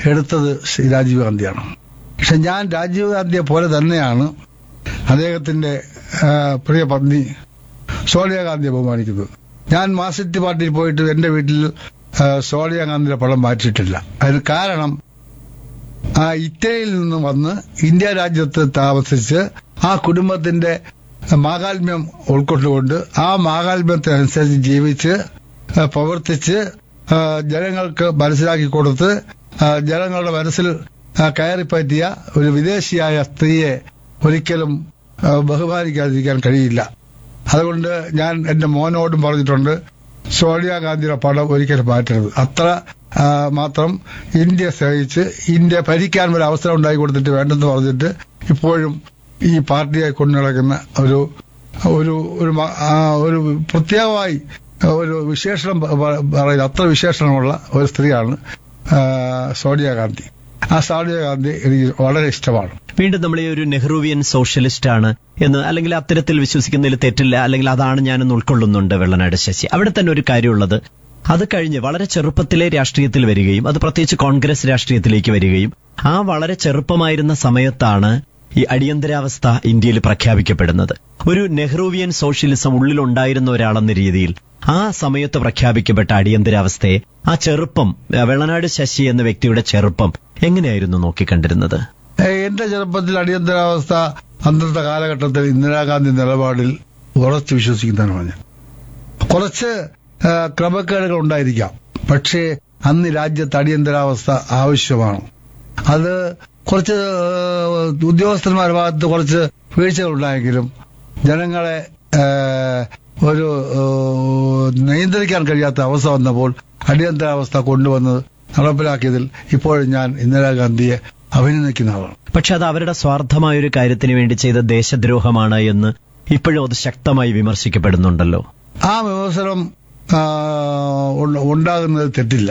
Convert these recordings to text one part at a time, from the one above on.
എടുത്തത് ശ്രീ രാജീവ് ഗാന്ധിയാണ് പക്ഷെ ഞാൻ രാജീവ് ഗാന്ധിയെ പോലെ തന്നെയാണ് അദ്ദേഹത്തിന്റെ ആ, പ്രിയ പത്നി സോണിയാഗാന്ധിയെ ബഹുമാനിക്കുന്നത് ഞാൻ മാർസിസ്റ്റ് പാർട്ടിയിൽ പോയിട്ട് എന്റെ വീട്ടിൽ ആ, സോണിയാഗാന്ധിയുടെ പടം മാറ്റിയിട്ടില്ല അതിന് കാരണം ആ ഇറ്റലിയിൽ നിന്ന് വന്ന് ഇന്ത്യ രാജ്യത്ത് താമസിച്ച് ആ കുടുംബത്തിന്റെ മാഹാത്മ്യം ഉൾക്കൊണ്ടുകൊണ്ട് ആ മാഹാത്മ്യത്തിനനുസരിച്ച് ജീവിച്ച് ആ, പ്രവർത്തിച്ച് ആ, ജനങ്ങൾക്ക് മനസ്സിലാക്കി കൊടുത്ത് ആ, ജനങ്ങളുടെ മനസ്സിൽ ആ, കയറിപ്പറ്റിയ ഒരു വിദേശിയായ സ്ത്രീയെ ഒരിക്കലും ആ, ബഹുമാനിക്കാതിരിക്കാൻ കഴിയില്ല അതുകൊണ്ട് ഞാൻ എന്റെ മോനോടും പറഞ്ഞിട്ടുണ്ട് സോണിയാഗാന്ധിയുടെ പടം ഒരിക്കലും മാറ്റരുത് അത്ര ആ, മാത്രം ഇന്ത്യ സഹിച്ച് ഇന്ത്യ ഭരിക്കാൻ ഒരു അവസരം ഉണ്ടാക്കി കൊടുത്തിട്ട് വേണ്ടെന്ന് പറഞ്ഞിട്ട് ഇപ്പോഴും ഈ പാർട്ടിയെ കൊണ്ടു നടക്കുന്ന ഒരു ഒരു ഒരു മ- ആ, ഒരു പ്രത്യേകമായി ഒരു വിശേഷണം പ- പ- പറയുന്ന അത്ര വിശേഷണമുള്ള ഒരു സ്ത്രീയാണ് ആ, സോണിയാഗാന്ധി ആ സോണിയാഗാന്ധി എനിക്ക് വളരെ ഇഷ്ടമാണ് വീണ്ടും നമ്മൾ ഈ ഒരു നെഹ്റുവിയൻ സോഷ്യലിസ്റ്റ് ആണ് എന്ന് അല്ലെങ്കിൽ അത്തരത്തിൽ വിശ്വസിക്കുന്നതിൽ തെറ്റില്ല അല്ലെങ്കിൽ അതാണ് ഞാനെന്ന് ഉൾക്കൊള്ളുന്നുണ്ട് വെള്ളനാട് ശശി അവിടെ തന്നെ ഒരു കാര്യമുള്ളത് അത് കഴിഞ്ഞ് വളരെ ചെറുപ്പത്തിലെ രാഷ്ട്രീയത്തിൽ വരികയും അത് പ്രത്യേകിച്ച് കോൺഗ്രസ് രാഷ്ട്രീയത്തിലേക്ക് വരികയും ആ വളരെ ചെറുപ്പമായിരുന്ന സമയത്താണ് ഈ അടിയന്തരാവസ്ഥ ഇന്ത്യയിൽ പ്രഖ്യാപിക്കപ്പെടുന്നത് ഒരു നെഹ്റുവിയൻ സോഷ്യലിസം ഉള്ളിലുണ്ടായിരുന്ന ഒരാളെന്ന രീതിയിൽ ആ സമയത്ത് പ്രഖ്യാപിക്കപ്പെട്ട അടിയന്തരാവസ്ഥയെ ആ ചെറുപ്പം ആ, വെള്ളനാട് ശശി എന്ന വ്യക്തിയുടെ ചെറുപ്പം എങ്ങനെയായിരുന്നു നോക്കിക്കണ്ടിരുന്നത് ഏ, എന്റെ ചെറുപ്പത്തിൽ അടിയന്തരാവസ്ഥ അന്നത്തെ കാലഘട്ടത്തിൽ ഇന്ദിരാഗാന്ധി നിലപാടിൽ ഉറച്ചു വിശ്വസിക്കുന്നതാണ് ഞാൻ കുറച്ച് ആ, ക്രമക്കേടുകൾ ഉണ്ടായിരിക്കാം പക്ഷേ അന്ന് രാജ്യത്ത് അടിയന്തരാവസ്ഥ ആവശ്യമാണ് അത് കുറച്ച് ആ, ഉദ്യോഗസ്ഥന്മാരുടെ ഭാഗത്ത് കുറച്ച് വീഴ്ചകൾ ഉണ്ടായെങ്കിലും ജനങ്ങളെ ആ, ഒരു ആ, നിയന്ത്രിക്കാൻ കഴിയാത്ത അവസ്ഥ വന്നപ്പോൾ അടിയന്തരാവസ്ഥ കൊണ്ടുവന്ന് നടപ്പിലാക്കിയതിൽ ഇപ്പോഴും ഞാൻ ഇന്ദിരാഗാന്ധിയെ അഭിനന്ദിക്കുന്ന ആളാണ് പക്ഷെ അത് അവരുടെ സ്വാർത്ഥമായ ഒരു കാര്യത്തിന് വേണ്ടി ചെയ്ത ദേശദ്രോഹമാണ് എന്ന് ഇപ്പോഴും അത് ശക്തമായി വിമർശിക്കപ്പെടുന്നുണ്ടല്ലോ ആ വിമർശനം ആ, ഉണ്ട- ഉണ്ടാകുന്നത് തെറ്റില്ല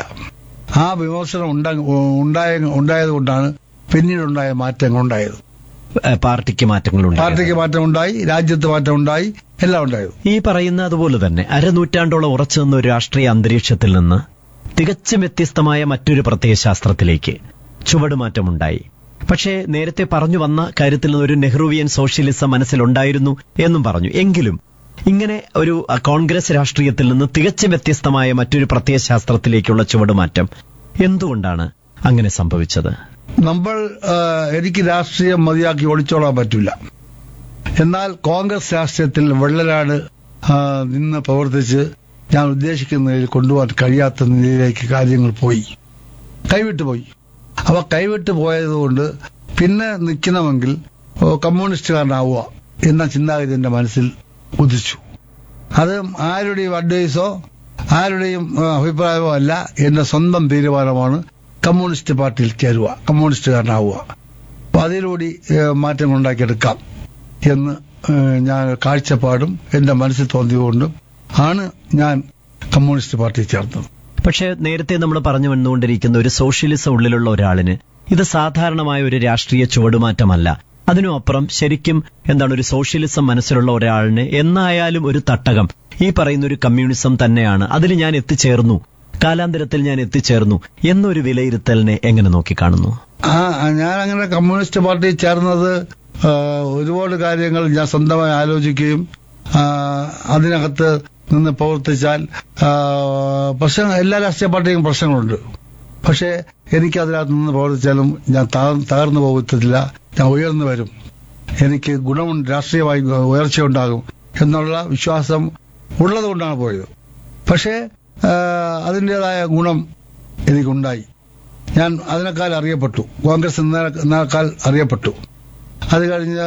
ആ വിമർശനം ഉണ്ടാ- ഉണ്ടായ ഉണ്ടായതുകൊണ്ടാണ് പിന്നീടുണ്ടായ മാറ്റങ്ങൾ ഉണ്ടായത് ഏഹ് പാർട്ടിക്ക് മാറ്റങ്ങളുണ്ട് പാർട്ടിക്ക് മാറ്റം ഉണ്ടായി രാജ്യത്ത് മാറ്റം ഉണ്ടായി എല്ലാം ഉണ്ടായത് ഈ പറയുന്ന അതുപോലെ തന്നെ അരനൂറ്റാണ്ടോളം ഉറച്ചു നിന്ന ഒരു രാഷ്ട്രീയ അന്തരീക്ഷത്തിൽ നിന്ന് തികച്ചും വ്യത്യസ്തമായ മറ്റൊരു പ്രത്യയശാസ്ത്രത്തിലേക്ക് ചുവടുമാറ്റമുണ്ടായി പക്ഷേ നേരത്തെ പറഞ്ഞു വന്ന കാര്യത്തിൽ നിന്ന് ഒരു നെഹ്റുവിയൻ സോഷ്യലിസം മനസ്സിലുണ്ടായിരുന്നു എന്നും പറഞ്ഞു എങ്കിലും ഇങ്ങനെ ഒരു അഹ്, കോൺഗ്രസ് രാഷ്ട്രീയത്തിൽ നിന്ന് തികച്ചും വ്യത്യസ്തമായ മറ്റൊരു പ്രത്യയശാസ്ത്രത്തിലേക്കുള്ള ചുവടുമാറ്റം എന്തുകൊണ്ടാണ് അങ്ങനെ സംഭവിച്ചത് നമ്മൾ ആ, എനിക്ക് രാഷ്ട്രീയം മതിയാക്കി ഒളിച്ചോളാൻ പറ്റില്ല എന്നാൽ കോൺഗ്രസ് രാഷ്ട്രീയത്തിൽ വെള്ളനാട് ആ, നിന്ന് പ്രവർത്തിച്ച് ഞാൻ ഉദ്ദേശിക്കുന്ന നിലയിൽ കൊണ്ടുപോകാൻ കഴിയാത്ത നിലയിലേക്ക് കാര്യങ്ങൾ പോയി കൈവിട്ടു പോയി അവ കൈവിട്ടു പോയതുകൊണ്ട് പിന്നെ നിൽക്കണമെങ്കിൽ ഓ, കമ്മ്യൂണിസ്റ്റുകാരനാവുക എന്ന ചിന്താഗതി എന്റെ മനസ്സിൽ ഉദിച്ചു അത് ആരുടെയും അഡ്വൈസോ ആരുടെയും ആ, അഭിപ്രായമോ അല്ല എന്റെ സ്വന്തം തീരുമാനമാണ് കമ്മ്യൂണിസ്റ്റ് പാർട്ടിയിൽ ചേരുക കമ്മ്യൂണിസ്റ്റുകാരനാവുക അപ്പൊ അതിലൂടെ ഏഹ്, മാറ്റങ്ങൾ ഉണ്ടാക്കിയെടുക്കാം എന്ന് ഏഹ്, ഞാൻ കാഴ്ചപ്പാടും എന്റെ മനസ്സിൽ തോന്നിയതുകൊണ്ടും ആണ് ഞാൻ കമ്മ്യൂണിസ്റ്റ് പാർട്ടിയിൽ ചേർത്തത് പക്ഷേ നേരത്തെ നമ്മൾ പറഞ്ഞു വന്നുകൊണ്ടിരിക്കുന്ന ഒരു സോഷ്യലിസം ഉള്ളിലുള്ള ഒരാളിന് ഇത് സാധാരണമായ ഒരു രാഷ്ട്രീയ ചുവടുമാറ്റമല്ല അതിനും അപ്പുറം ശരിക്കും എന്താണ് ഒരു സോഷ്യലിസം മനസ്സിലുള്ള ഒരാളിന് എന്നായാലും ഒരു തട്ടകം ഈ പറയുന്ന ഒരു കമ്മ്യൂണിസം തന്നെയാണ് അതിൽ ഞാൻ എത്തിച്ചേർന്നു കാലാന്തരത്തിൽ ഞാൻ എത്തിച്ചേർന്നു എന്നൊരു വിലയിരുത്തലിനെ എങ്ങനെ നോക്കിക്കാണുന്നു ആ ഞാൻ അങ്ങനെ കമ്മ്യൂണിസ്റ്റ് പാർട്ടിയിൽ ചേർന്നത് ആ, ഒരുപാട് കാര്യങ്ങൾ ഞാൻ സ്വന്തമായി ആലോചിക്കുകയും ആ, അതിനകത്ത് നിന്ന് പ്രവർത്തിച്ചാൽ ആ, പ്രശ്നം എല്ലാ രാഷ്ട്രീയ പാർട്ടിക്കും പ്രശ്നങ്ങളുണ്ട് പക്ഷേ എനിക്ക് അതിനകത്ത് നിന്ന് പ്രവർത്തിച്ചാലും ഞാൻ താ- തകർന്നു പോകത്തില്ല ഞാൻ ഉയർന്നു വരും എനിക്ക് ഗുണമുണ്ട് രാഷ്ട്രീയമായി ഉയർച്ചയുണ്ടാകും എന്നുള്ള വിശ്വാസം ഉള്ളതുകൊണ്ടാണ് പോയത് പക്ഷേ ആ, അതിൻ്റെതായ ഗുണം എനിക്കുണ്ടായി ഞാൻ അതിനേക്കാൾ അറിയപ്പെട്ടു കോൺഗ്രസ് എന്നേക്കാൾ അറിയപ്പെട്ടു അത് കഴിഞ്ഞ്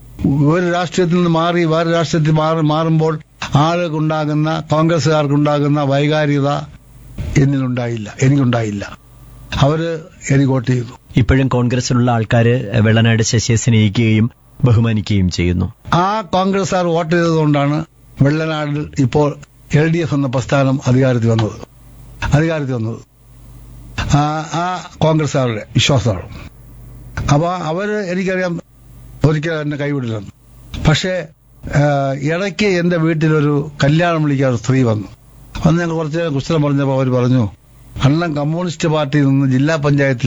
ഒരു രാഷ്ട്രീയത്തിൽ നിന്ന് മാറി വേറെ രാഷ്ട്രീയത്തിൽ മാറി മാറുമ്പോൾ ആളുകൾക്കുണ്ടാകുന്ന കോൺഗ്രസ്സുകാർക്കുണ്ടാകുന്ന വൈകാരികത എന്നിലുണ്ടായില്ല എനിക്കുണ്ടായില്ല അവര് എനിക്ക് വോട്ട് ചെയ്തു ഇപ്പോഴും കോൺഗ്രസിലുള്ള ആൾക്കാര് വെള്ളനാട് ശശിയെ സ്നേഹിക്കുകയും ബഹുമാനിക്കുകയും ചെയ്യുന്നു ആ കോൺഗ്രസ്സുകാർ വോട്ട് ചെയ്തതുകൊണ്ടാണ് വെള്ളനാടിൽ ഇപ്പോൾ എൽ ഡി എഫ് എന്ന പ്രസ്ഥാനം അധികാരത്തിൽ വന്നത് അധികാരത്തിൽ വന്നത് ആ ആ കോൺഗ്രസ്സുകാരുടെ വിശ്വാസമാണ് അപ്പൊ അവര് എനിക്കറിയാം ഒരിക്കലും എന്നെ കൈവിടില്ലെന്ന് പക്ഷേ ആ, ഇടയ്ക്ക് എന്റെ വീട്ടിലൊരു കല്യാണം വിളിക്കാൻ ഒരു സ്ത്രീ വന്നു അന്ന് ഞങ്ങൾ കുറച്ച് നേരം കുശലം പറഞ്ഞപ്പോൾ അവർ പറഞ്ഞു അണ്ണൻ കമ്മ്യൂണിസ്റ്റ് പാർട്ടിയിൽ നിന്ന് ജില്ലാ പഞ്ചായത്തിൽ